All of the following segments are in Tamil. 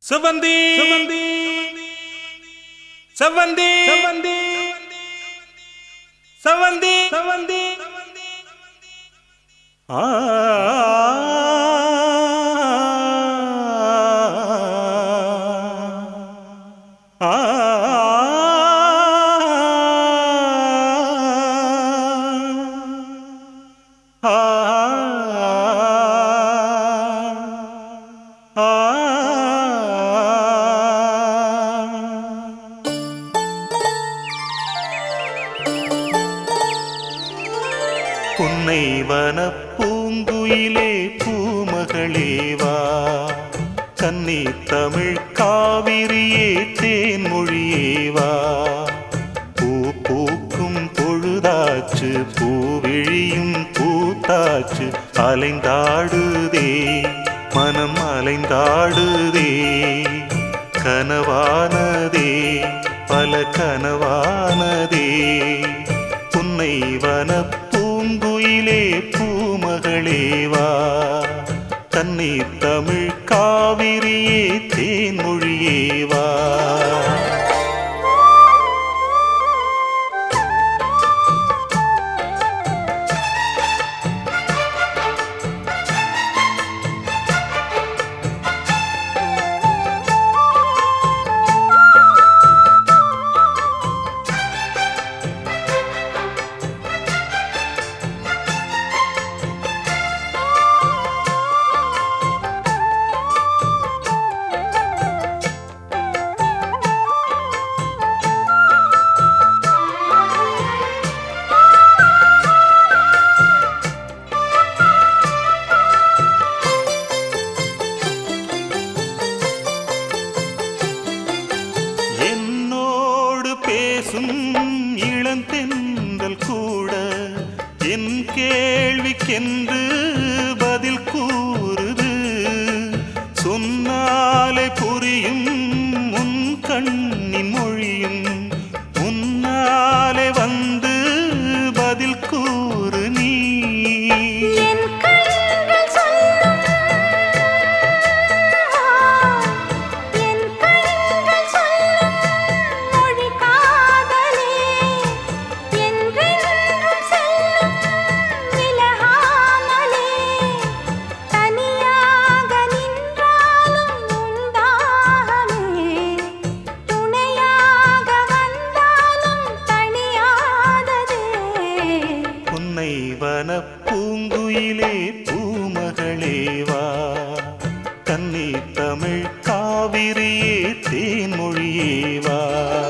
செவந்தி செவந்தி செவந்தி செவந்தி செவந்தி செவந்தி ஆ ஆ புன்னை வனப் பூங்குயிலே பூமகளேவா கன்னி தமிழ் காவிரியே தேன்மொழியேவா பூ பூக்கும் பொழுதாச்சு பூவிழியும் பூத்தாச்சு அலைந்தாடுதே மனம் அலைந்தாடுதே கனவானதே பல கனவானதே புன்னை வனப் பூங்குயிலே பூமகளேவா தண்ணீர் தமிழ் காவிரியே தேன்மொழியேவா என்னோடு பேசும் இளந்தெந்தல் கூட என் கேள்விக்கென்று பதில் கூறுது சொன்னாலே புரியும் உன் கண்ணின் மொழியும் உன்னாலே வந்து பதில் கூறு நீ என் கண்கள் சொல்லும் என் கண்கள் சொல்லும் மொழி காதலே என்றென்றும் செல்லும் விலகாமலே தனியாக நின்றாலும் உண்டாகமே துணையாக வந்தாலும் தனியாததே உன்னை வனப் பூங்குயிலே பூமகளேவா கன்னி தமிழ் காவிரியே தேன்மொழியேவா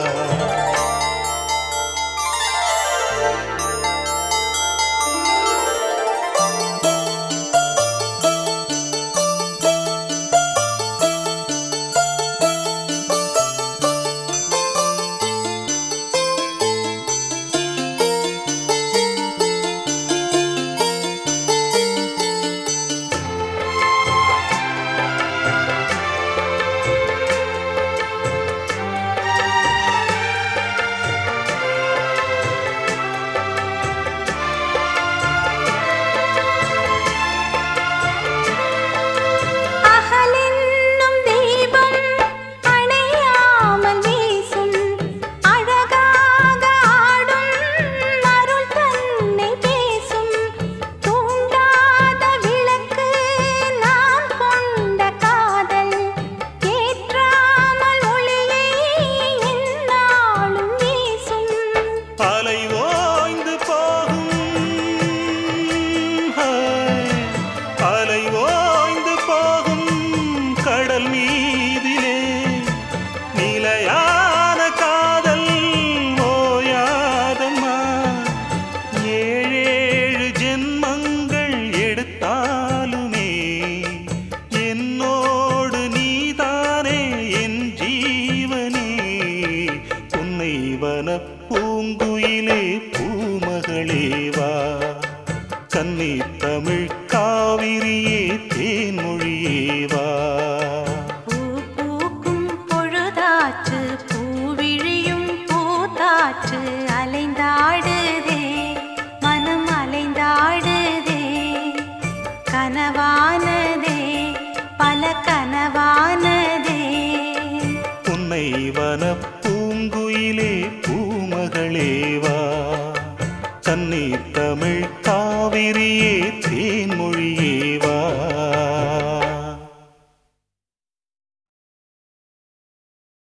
அகலென்னும் தீபம் அணையாமல் வீசும் அழகாக ஆடும் அருள் தன்னை பேசும் தூண்டாத விளக்கு நாம் கொண்ட காதல் ஏற்றாமல் ஒளியை எந்நாளும் வீசும் அலை ஓய்ந்து போகும் ஹாய். அலை ஓய்ந்து போகும் கடல் மீதிலே நிலையான காதல் ஓயாதம்மா ஏழேழு ஜென்மங்கள் எடுத்தாலுமே என்னோடு நீதானே என் ஜீவனே உன்னை வனப் பூங்குயிலே பூமகளேவா கன்னி தமிழ் காவிரியே தேன்மொழியேவா பூ தென்னைவன பூங்குயிலே பூமகளே வா கன்னி தமிழ் காவிரியே தேன்மொழியே வா